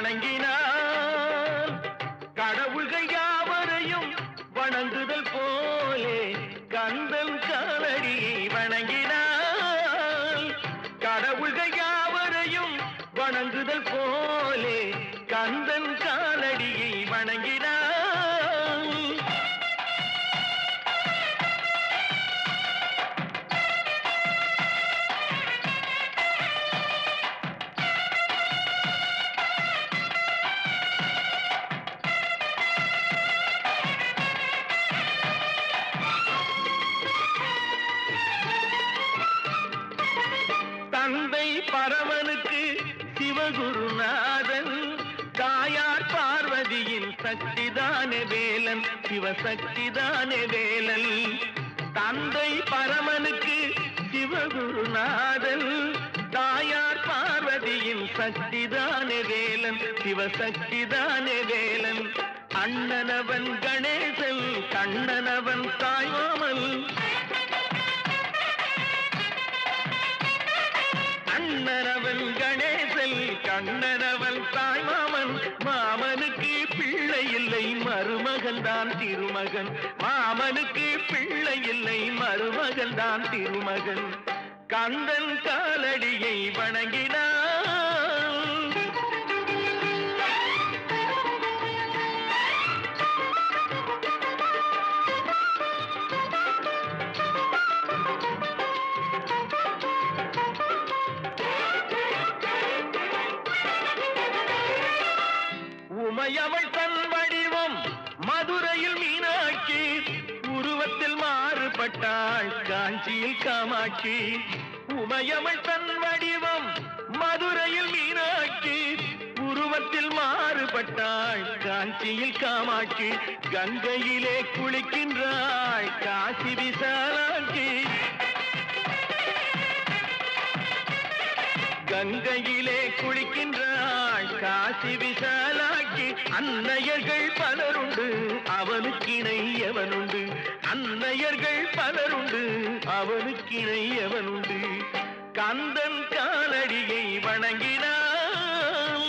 வணங்கினான் கடவுள்கள் யாவரையும் வணங்குதல் போலே கந்தன் காலடியை வணங்கினான் கடவுள்கள் யாவரையும் வணங்குதல் போலே கந்தன் காலடியை வணங்கினான் தந்தை பரமனுக்கு சிவகுருநாதன் தாயார் பார்வதியின் சக்திதானே வேலன் சிவசக்திதானே வேலன் தந்தை பரமனுக்கு சிவகுருநாதன் தாயார் பார்வதியின் சக்திதானே வேலன் சிவசக்திதானே வேலன் அண்ணனவன் கணேசன் கண்ணனவன் தாய்மாமன் அண்ணனவன் கணேசன் கண்ணனவன் தாய் மாமன் மாமனுக்கு பிள்ளை இல்லை மருமகன் தான் திருமகன் மாமனுக்கு பிள்ளை இல்லை மருமகன் தான் திருமகன் கந்தன் காலடியை வணங்கினான் உமையவள் தன் வடிவம் மதுரையில் மீனாட்சி உருவத்தில் மாறுபட்டாள் காஞ்சியில் காமாட்சி உமையவள் தன் வடிவம் மதுரையில் மீனாட்சி உருவத்தில் மாறுபட்டாள் காஞ்சியில் காமாட்சி கங்கையிலே குளிக்கின்றாள் காசி விசாலாட்சி கங்கையிலே குளிக்கின்றாள் காசி விசாலாக்கி அன்னையர்கள் பலருண்டு அவனுக்கிணை எவனுண்டு அன்னையர்கள் பலருண்டு அவனுக்கிணை எவனுண்டு கந்தன் காலடியை வணங்கினான்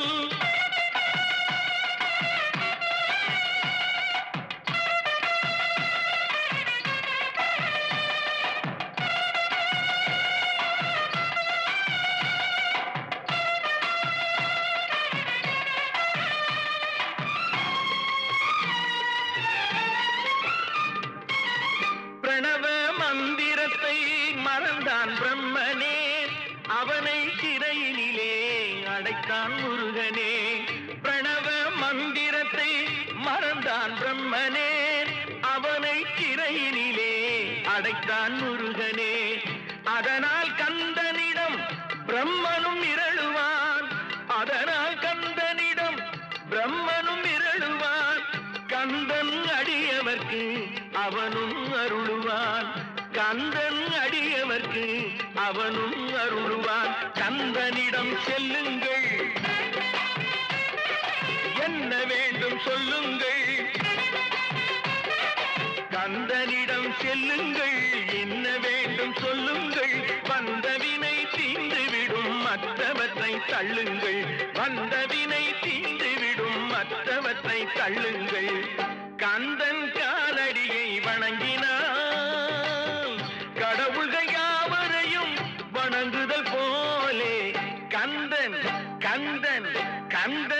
பிரணவ மந்திரத்தை மறந்தான் பிரம்மனே அவனை சிறையினிலே அடைத்தான் முருகனே பிரணவ மந்திரத்தை மறந்தான் பிரம்மனே அவனை சிறையினிலே அடைத்தான் முருகனே அதனால் கந்தனிடம் பிரம்மனும் இரழுவான் அதனால் கந்தனிடம் பிரம்மனும் இரழுவான் கந்தன் அடியவர்க்கு அவனும் அருளுவான் கந்தன் அடியவர்க்கு அவனும் அருளுவான் கந்தனிடம் செல்லுங்கள் என்ன வேண்டும் சொல்லுங்கள் கந்தனிடம் செல்லுங்கள் என்ன வேண்டும் சொல்லுங்கள் வந்தவினை தீர்ந்துவிடும் மற்றவற்றை தள்ளுங்கள் வந்தவினை தீர்ந்துவிடும் மற்றவற்றை தள்ளுங்கள் கந்தன் காலடியை வணங்கினான் கடவுள்கள் யாவரையும் வணங்குதல் போலே கந்தன் கந்தன் கந்தன்